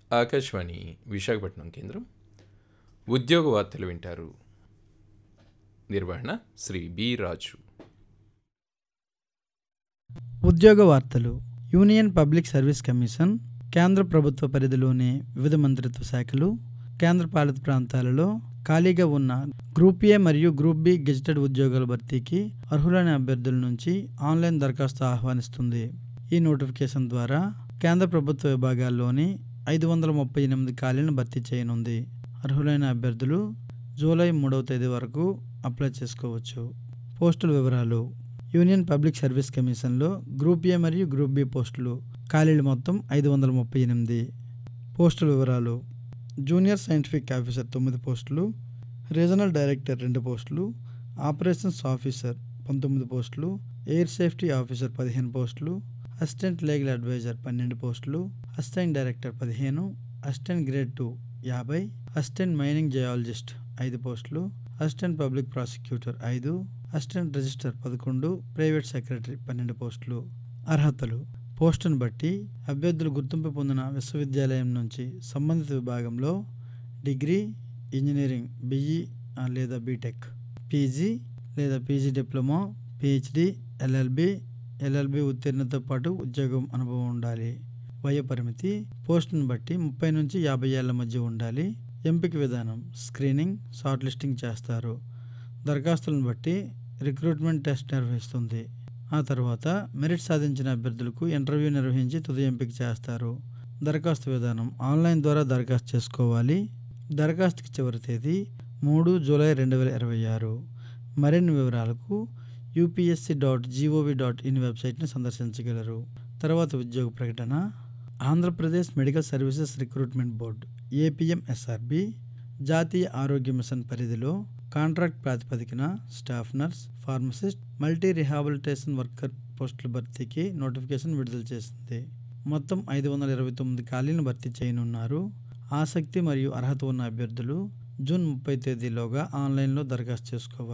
ఆకాశవాణి విశాఖపట్నం కేంద్రం ఉద్యోగ వార్తలు వింటారు నిర్వహణ శ్రీ బి రాజు ఉద్యోగ వార్తలు యూనియన్ పబ్లిక్ సర్వీస్ కమిషన్ కేంద్ర ప్రభుత్వ పరిధిలోని వివిధ మంత్రిత్వ శాఖలు కేంద్ర పాలిత ప్రాంతాలలో ఖాళీగా ఉన్న గ్రూప్ ఏ మరియు గ్రూప్ బి గెజిటెడ్ ఉద్యోగాల భర్తీకి అర్హులైన అభ్యర్థుల నుంచి ఆన్లైన్ దరఖాస్తు ఆహ్వానిస్తుంది ఈ నోటిఫికేషన్ ద్వారా కేంద్ర ప్రభుత్వ విభాగాల్లోని ఐదు వందల ముప్పై ఎనిమిది ఖాళీలను భర్తీ చేయనుంది అర్హులైన అభ్యర్థులు జూలై మూడవ తేదీ వరకు అప్లై చేసుకోవచ్చు పోస్టుల వివరాలు యూనియన్ పబ్లిక్ సర్వీస్ కమిషన్లో గ్రూప్ ఏ మరియు గ్రూప్ బి పోస్టులు ఖాళీలు మొత్తం ఐదు వందల ముప్పై ఎనిమిది పోస్టుల వివరాలు జూనియర్ సైంటిఫిక్ ఆఫీసర్ తొమ్మిది పోస్టులు రీజనల్ డైరెక్టర్ రెండు పోస్టులు ఆపరేషన్స్ ఆఫీసర్ పంతొమ్మిది పోస్టులు ఎయిర్ సేఫ్టీ ఆఫీసర్ పదిహేను పోస్టులు అసిస్టెంట్ లీగల్ అడ్వైజర్ పన్నెండు పోస్టులు అసిస్టెంట్ డైరెక్టర్ పదిహేను అసిస్టెంట్ గ్రేడ్ టూ యాభై అసిస్టెంట్ మైనింగ్ జయాలజిస్ట్ ఐదు పోస్టులు అసిస్టెంట్ పబ్లిక్ ప్రాసిక్యూటర్ ఐదు అసిస్టెంట్ రిజిస్టర్ పదకొండు ప్రైవేట్ సెక్రటరీ పన్నెండు పోస్టులు అర్హతలు పోస్టును బట్టి అభ్యర్థులు గుర్తింపు పొందిన విశ్వవిద్యాలయం నుంచి సంబంధిత విభాగంలో డిగ్రీ ఇంజనీరింగ్ బిఈ లేదా బీటెక్ పీజీ లేదా PG diploma PhD LLB LLB ఉత్తీర్ణతో పాటు ఉద్యోగం అనుభవం ఉండాలి వయ పరిమితి పోస్టును బట్టి ముప్పై నుంచి యాభై ఏళ్ల మధ్య ఉండాలి ఎంపిక విధానం స్క్రీనింగ్ షార్ట్ లిస్టింగ్ చేస్తారు దరఖాస్తులను బట్టి రిక్రూట్మెంట్ టెస్ట్ నిర్వహిస్తుంది ఆ తర్వాత మెరిట్ సాధించిన అభ్యర్థులకు ఇంటర్వ్యూ నిర్వహించి తుది ఎంపిక చేస్తారు దరఖాస్తు విధానం ఆన్లైన్ ద్వారా దరఖాస్తు చేసుకోవాలి దరఖాస్తుకి చివరి తేదీ మూడు జూలై రెండు వేల ఇరవై ఆరు మరిన్ని వివరాలకు UPSC dot GOV dot in వెబ్సైట్ని సందర్శించగలరు తర్వాత ఉద్యోగ ప్రకటన Andhra Pradesh medical services recruitment board APMSRB జాతీయ ఆరోగ్య మిషన్ పరిధిలో కాంట్రాక్ట్ ప్రాతిపదికన staff nurse pharmacist multi rehabilitation worker పోస్టుల భర్తీకి నోటిఫికేషన్ విడుదల చేసింది మొత్తం ఐదు వందల ఇరవై తొమ్మిది ఖాళీలను భర్తీ చేయనున్నారు ఆసక్తి మరియు అర్హత ఉన్న అభ్యర్థులు జూన్ ముప్పై తేదీలోగా ఆన్లైన్లో దరఖాస్తు చేసుకోవాలి